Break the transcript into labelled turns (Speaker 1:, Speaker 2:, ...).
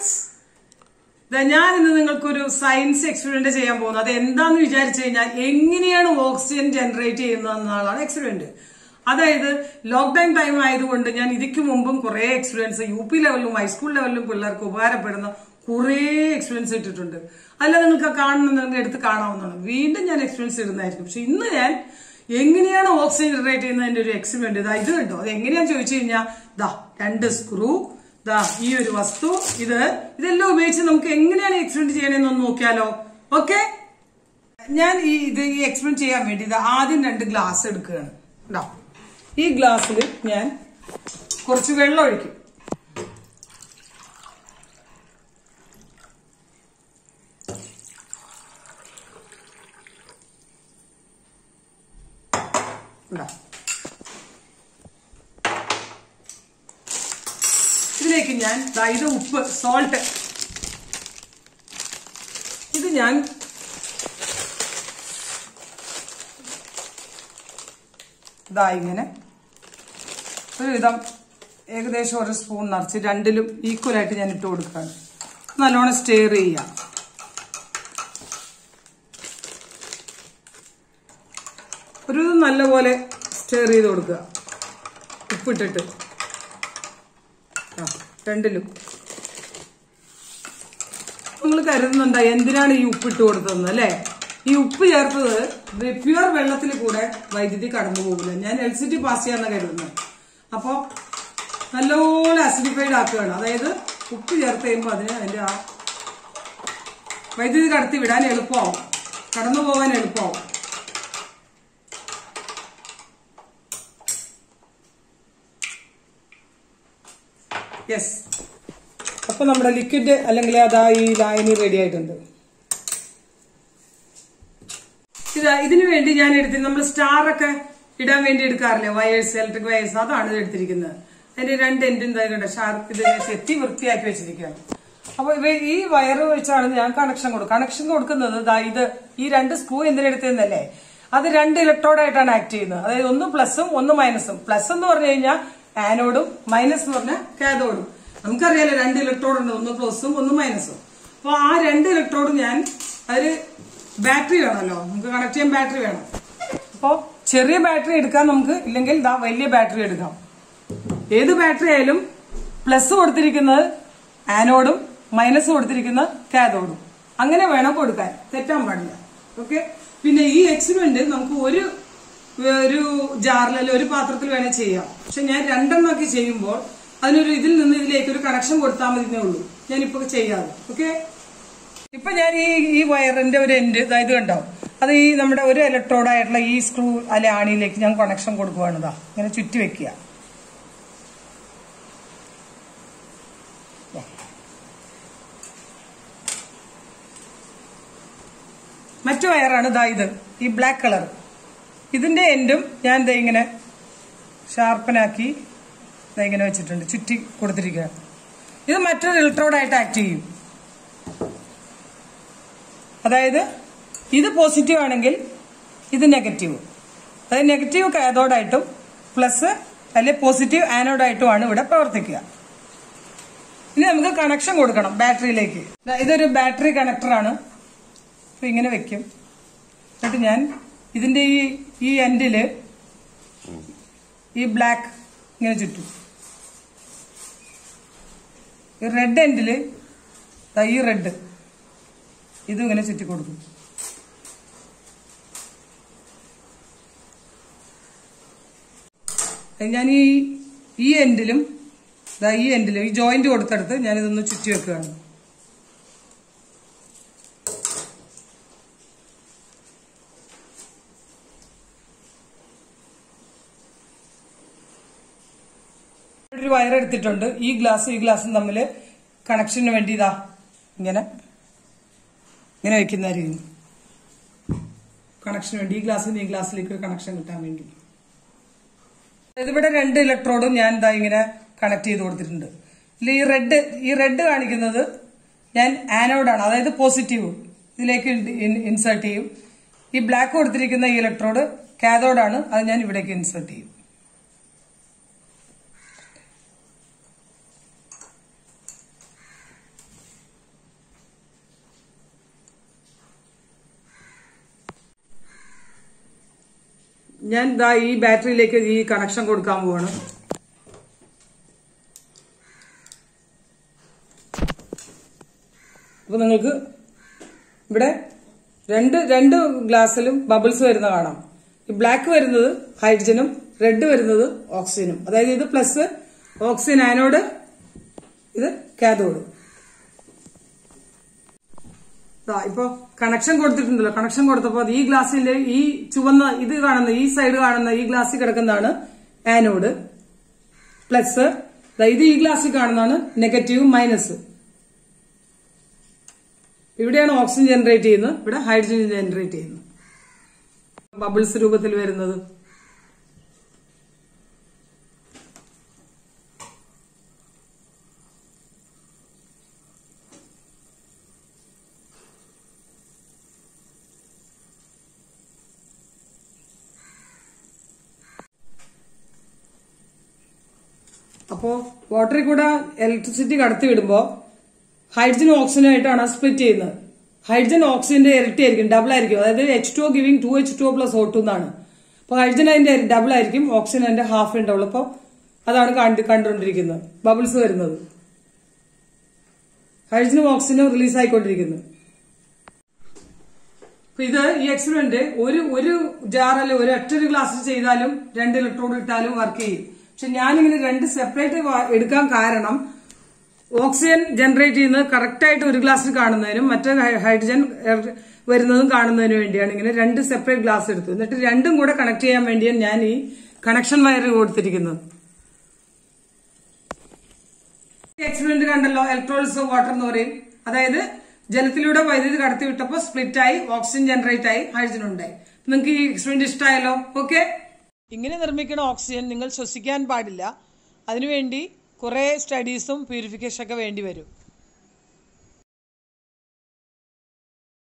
Speaker 1: Friends ഞാൻ ഇന്ന് നിങ്ങൾക്കൊരു സയൻസ് എക്സ്പെരിമെന്റ് ചെയ്യാൻ പോകുന്നത് അത് എന്താന്ന് വിചാരിച്ചു കഴിഞ്ഞാൽ എങ്ങനെയാണ് ഓക്സിജൻ ജനറേറ്റ് ചെയ്യുന്നത് എന്നുള്ളതാണ് എക്സ്പെരിമെന്റ് അതായത് ലോക്ക്ഡൌൺ ടൈം ആയതുകൊണ്ട് ഞാൻ ഇതിക്ക് മുമ്പും കുറെ എക്സ്പീരിയൻസ് യു പി ലെവലിലും ഹൈസ്കൂൾ ലെവലിലും പിള്ളേർക്ക് ഉപകാരപ്പെടുന്ന കുറെ എക്സ്പീരിയൻസ് ഇട്ടിട്ടുണ്ട് അല്ല നിങ്ങൾക്ക് കാണുന്നുണ്ടെങ്കിൽ എടുത്ത് കാണാവുന്നതാണ് വീണ്ടും ഞാൻ എക്സ്പീരിയൻസ് ഇടുന്നതായിരിക്കും പക്ഷെ ഇന്ന് ഞാൻ എങ്ങനെയാണ് ഓക്സിജൻ ജനറേറ്റ് ചെയ്യുന്നതിന്റെ ഒരു എക്സ്പെരിമെന്റ് ഇതാ ഇത് കണ്ടോ അത് എങ്ങനെയാന്ന് ചോദിച്ചു കഴിഞ്ഞാൽ ദാ രണ്ട് സ്ക്രൂ ദാ ഈ ഒരു വസ്തു ഇത് ഇതെല്ലാം ഉപയോഗിച്ച് നമുക്ക് എങ്ങനെയാണ് എക്സ്പെരിമെന്റ് ചെയ്യണമെന്ന് ഒന്ന് നോക്കിയാലോ ഓക്കെ ഞാൻ ഈ ഇത് ഈ എക്സ്പെരിമെന്റ് ചെയ്യാൻ വേണ്ടി ഇത് ആദ്യം രണ്ട് ഗ്ലാസ് എടുക്കുകയാണ് കേട്ടോ ഈ ഗ്ലാസ്സിൽ ഞാൻ കുറച്ച് വെള്ളം ഒഴിക്കും ഇതാ. ഇതിലേക്ക് ഞാൻ ദാ ഇത് ഉപ്പ് സോൾട്ട് ഇത് ഞാൻ ഇതാ ഇങ്ങനെ ഒരു വിധം ഏകദേശം ഒരു സ്പൂൺ നിറച്ച് രണ്ടിലും ഈക്വൽ ആയിട്ട് ഞാൻ ഇട്ട് കൊടുക്കുകയാണ് നല്ലോണം സ്റ്റെയർ ചെയ്യാം ഒരു വിധം നല്ലപോലെ സ്റ്റെയർ ചെയ്ത് കൊടുക്കുക ഉപ്പിട്ടിട്ട് ആ രണ്ടിലും നിങ്ങൾ കരുതുന്നുണ്ടോ എന്തിനാണ് ഈ ഉപ്പിട്ട് കൊടുത്തതെന്ന് അല്ലേ ഈ ഉപ്പ് ചേർത്തത് പ്യുവർ വെള്ളത്തിൽ കൂടെ വൈദ്യുതി കടന്നു പോകില്ല ഞാൻ എൽ സി ടി പാസ് ചെയ്യാന്ന് കരുതുന്നത് അപ്പോൾ നല്ലപോലെ അസിഡിഫൈഡ് ആക്കുകയാണ് അതായത് ഉപ്പ് ചേർത്ത് കഴിയുമ്പോൾ അതിന് അതിന്റെ ആ വൈദ്യുതി കടത്തി വിടാൻ എളുപ്പമാവും കടന്നു പോകാൻ എളുപ്പമാവും യെസ് അപ്പൊ നമ്മുടെ ലിക്വിഡ് അല്ലെങ്കിൽ അതാ ഈ ലായനി റെഡി ആയിട്ടുണ്ട് ഇതാ ഇതിനു വേണ്ടി ഞാൻ എടുത്തിരുന്നത് നമ്മൾ സ്റ്റാർ ഒക്കെ ഇടാൻ വേണ്ടി എടുക്കാറില്ലേ വയേഴ്സ് ഇലക്ട്രിക് വയേഴ്സ് അതാണ് ഇത് എടുത്തിരിക്കുന്നത് അതിന്റെ രണ്ട് എൻഡ് എന്തായാലും ഷാർപ്പ് ഇത് സെറ്റി വൃത്തിയാക്കി വെച്ചിരിക്കുകയാണ് അപ്പൊ ഇവ ഈ വയറ് വെച്ചാണ് ഞാൻ കണക്ഷൻ കൊടുക്കുക കണക്ഷൻ കൊടുക്കുന്നത് ദാ ഇത് ഈ രണ്ട് സ്ക്രൂ എന്തിനെടുത്തതെന്നല്ലേ അത് രണ്ട് ഇലക്ട്രോഡായിട്ടാണ് ആക്ട് ചെയ്യുന്നത് അതായത് ഒന്ന് പ്ലസും ഒന്ന് മൈനസും പ്ലസ് എന്ന് പറഞ്ഞു കഴിഞ്ഞാൽ ആനോഡും മൈനസ് എന്ന് പറഞ്ഞാൽ കാഥോഡും നമുക്കറിയാലോ രണ്ട് ഇലക്ട്രോഡ് ഉണ്ട് ഒന്ന് പ്ലസും ഒന്ന് മൈനസും അപ്പൊ ആ രണ്ട് ഇലക്ട്രോഡും ഞാൻ അതിൽ ബാറ്ററി വേണമല്ലോ നമുക്ക് കണക്ട് ചെയ്യാൻ ബാറ്ററി വേണം അപ്പോൾ ചെറിയ ബാറ്ററി എടുക്കാം നമുക്ക് ഇല്ലെങ്കിൽ ദാ വലിയ ബാറ്ററി എടുക്കാം ഏത് ബാറ്ററി ആയാലും പ്ലസ് കൊടുത്തിരിക്കുന്നത് ആനോഡും മൈനസ് കൊടുത്തിരിക്കുന്നത് കാഥോഡും അങ്ങനെ വേണം കൊടുക്കാൻ തെറ്റാൻ പാടില്ല ഓക്കെ പിന്നെ ഈ എക്സ്പെരിമെന്റ് നമുക്ക് ഒരു ഒരു ജാറിലല്ല ഒരു പാത്രത്തിൽ വേണേൽ ചെയ്യാം പക്ഷെ ഞാൻ രണ്ടെണ്ണമൊക്കെ ചെയ്യുമ്പോൾ അതിനൊരു ഇതിൽ നിന്ന് ഇതിലേക്ക് ഒരു കണക്ഷൻ കൊടുത്താൽ മതിന്നേ ഉള്ളൂ ഞാനിപ്പോ ചെയ്യാതെ ഓക്കെ ഇപ്പൊ ഞാൻ ഈ ഈ വയറിന്റെ ഒരു എൻഡ് ഇത് കണ്ടോ അത് ഈ നമ്മുടെ ഒരു ഇലക്ട്രോഡ് ആയിട്ടുള്ള ഈ സ്ക്രൂ അല്ലെ ആണിയിലേക്ക് ഞാൻ കണക്ഷൻ കൊടുക്കുവാണ് ഇതാ ഇങ്ങനെ ചുറ്റി വെക്കുക മറ്റു വയറാണ് ഇതാ ഇത് ഈ ബ്ലാക്ക് കളർ ഇതിന്റെ എൻഡും ഞാൻ ദേ ഇങ്ങനെ ഷാർപ്പനാക്കി ദേ ഇങ്ങനെ വെച്ചിട്ടുണ്ട് ചുറ്റി കൊടുത്തിരിക്കുക ഇത് മറ്റൊരു ഇലക്ട്രോഡായിട്ട് ആക്ട് ചെയ്യും അതായത് ഇത് പോസിറ്റീവ് ആണെങ്കിൽ ഇത് നെഗറ്റീവ് അതായത് നെഗറ്റീവ് കാഥോഡായിട്ടും പ്ലസ് അല്ലെ പോസിറ്റീവ് ആനോഡായിട്ടുമാണ് ഇവിടെ പ്രവർത്തിക്കുക ഇനി നമുക്ക് കണക്ഷൻ കൊടുക്കണം ബാറ്ററിയിലേക്ക് ദാ ഇതൊരു ബാറ്ററി കണക്ടറാണ് അപ്പൊ ഇങ്ങനെ വെക്കും എന്നിട്ട് ഞാൻ ഇതിന്റെ ഈ ഈ എൻഡില് ഈ ബ്ലാക്ക് ഇങ്ങനെ ചുറ്റും ഈ റെഡ് എൻഡില് ദാ ഈ റെഡ് ഇതും ഇങ്ങനെ ചുറ്റി കൊടുക്കും ഞാൻ ഈ ഈ എൻഡിലും ദാ ഈ എൻഡിലും ഈ ജോയിന്റ് കൊടുത്തെടുത്ത് ഞാനിതൊന്ന് ചുറ്റി വെക്കുകയാണ് ഒരു വയർ എടുത്തിട്ടുണ്ട് ഈ ഗ്ലാസ് ഈ ഗ്ലാസും തമ്മിൽ കണക്ഷന് വേണ്ടി ഇതാ ഇങ്ങനെ ഇങ്ങനെ വെക്കുന്നതായിരിക്കും കണക്ഷന് വേണ്ടി ഈ ഗ്ലാസ്സിൽ നിന്ന് ഈ ഗ്ലാസ്സിലേക്ക് കണക്ഷൻ കിട്ടാൻ വേണ്ടി ഇതിവിടെ രണ്ട് ഇലക്ട്രോഡും ഞാൻ ഇതാ ഇങ്ങനെ കണക്ട് ചെയ്ത് കൊടുത്തിട്ടുണ്ട് ഇതിൽ ഈ റെഡ് ഈ റെഡ് കാണിക്കുന്നത് ഞാൻ ആനോഡാണ് അതായത് പോസിറ്റീവ് ഇതിലേക്ക് ഇൻസേർട്ട് ചെയ്യും ഈ ബ്ലാക്ക് കൊടുത്തിരിക്കുന്ന ഈ ഇലക്ട്രോഡ് കാഥോഡാണ് അത് ഞാൻ ഇവിടേക്ക് ഇൻസേർട്ട് ചെയ്യും ഞാൻ ദാ ഈ ബാറ്ററിയിലേക്ക് ഈ കണക്ഷൻ കൊടുക്കാൻ പോവാണ് അപ്പൊ നിങ്ങൾക്ക് ഇവിടെ രണ്ട് രണ്ട് ഗ്ലാസ്സിലും ബബിൾസ് വരുന്ന കാണാം ഈ ബ്ലാക്ക് വരുന്നത് ഹൈഡ്രജനും റെഡ് വരുന്നത് ഓക്സിജനും അതായത് ഇത് പ്ലസ് ഓക്സിജൻ ആനോഡ് ഇത് കാഥോഡ് ദാ ഇപ്പൊ കണക്ഷൻ കൊടുത്തിട്ടുണ്ടല്ലോ കണക്ഷൻ കൊടുത്തപ്പോ ഈ ഗ്ലാസ്സിലെ ഈ ചുവന്ന ഇത് കാണുന്ന ഈ സൈഡ് കാണുന്ന ഈ ഗ്ലാസ്സിൽ കിടക്കുന്നതാണ് ആനോഡ് പ്ലസ് ദാ ഇത് ഈ ഗ്ലാസ്സിൽ കാണുന്നതാണ് നെഗറ്റീവ് മൈനസ് ഇവിടെയാണ് ഓക്സിജൻ ജനറേറ്റ് ചെയ്യുന്നത് ഇവിടെ ഹൈഡ്രജൻ ജനറേറ്റ് ചെയ്യുന്നത് ബബിൾസ് രൂപത്തിൽ വരുന്നത് അപ്പോ വാട്ടറിൽ കൂടെ ഇലക്ട്രിസിറ്റി കടത്തി വിടുമ്പോ ഹൈഡ്രജൻ ഓക്സിജൻ ആയിട്ടാണ് സ്പ്ലിറ്റ് ചെയ്യുന്നത് ഹൈഡ്രജൻ ഓക്സിജന്റെ ഇരട്ടി ആയിരിക്കും ഡബിൾ ആയിരിക്കും അതായത് H two giving two H two plus O two എന്നാണ് അപ്പൊ ഹൈഡ്രജൻ അതിന്റെ ഡബിൾ ആയിരിക്കും ഓക്സിജൻ അതിന്റെ ഹാഫ് ഉണ്ടാവുള്ളൂ അപ്പൊ അതാണ് കണ്ട് കണ്ടുകൊണ്ടിരിക്കുന്നത് ബബിൾസ് വരുന്നത് ഹൈഡ്രജനും ഓക്സിജനും റിലീസ് ആയിക്കൊണ്ടിരിക്കുന്നത് അപ്പൊ ഇത് ഈ എക്സ്പെരിമെന്റ് ഒരു ഒരു ജാറല്ല ഒരു ഒറ്റൊരു ഗ്ലാസ്സിൽ ചെയ്താലും രണ്ട് ഇലക്ട്രോഡ് ഇട്ടാലും വർക്ക് ചെയ്യും പക്ഷെ ഞാനിങ്ങനെ രണ്ട് സെപ്പറേറ്റ് എടുക്കാൻ കാരണം ഓക്സിജൻ ജനറേറ്റ് ചെയ്യുന്നത് കറക്റ്റ് ആയിട്ട് ഒരു ഗ്ലാസ്സിൽ കാണുന്നതിനും മറ്റേ ഹൈ- ഹൈഡ്രജൻ എർ- വരുന്നതും കാണുന്നതിനും വേണ്ടിയാണ് ഇങ്ങനെ രണ്ട് സെപ്പറേറ്റ് ഗ്ലാസ് എടുത്തു എന്നിട്ട് രണ്ടും കൂടെ കണക്ട് ചെയ്യാൻ വേണ്ടിയാണ് ഞാൻ ഈ കണക്ഷൻ വയർ കൊടുത്തിരിക്കുന്നത് എക്സ്പെരിമെന്റ് കണ്ടല്ലോ ഇലക്ട്രോളിസ് ഓഫ് വാട്ടർ എന്ന് പറയും അതായത് ജലത്തിലൂടെ വൈദ്യുതി കടത്തി വിട്ടപ്പോൾ സ്പ്ലിറ്റ് ആയി ഓക്സിജൻ ജനറേറ്റ് ആയി ഹൈഡ്രജൻ ഉണ്ടായി നിങ്ങൾക്ക് ഈ എക്സ്പെരിമെന്റ് ഇഷ്ടമായല്ലോ ഓക്കെ ഇങ്ങനെ നിർമ്മിക്കുന്ന ഓക്സിജൻ നിങ്ങൾ ശ്വസിക്കാൻ പാടില്ല അതിനുവേണ്ടി കുറെ സ്റ്റഡീസും പ്യൂരിഫിക്കേഷൻ ഒക്കെ വേണ്ടി വരും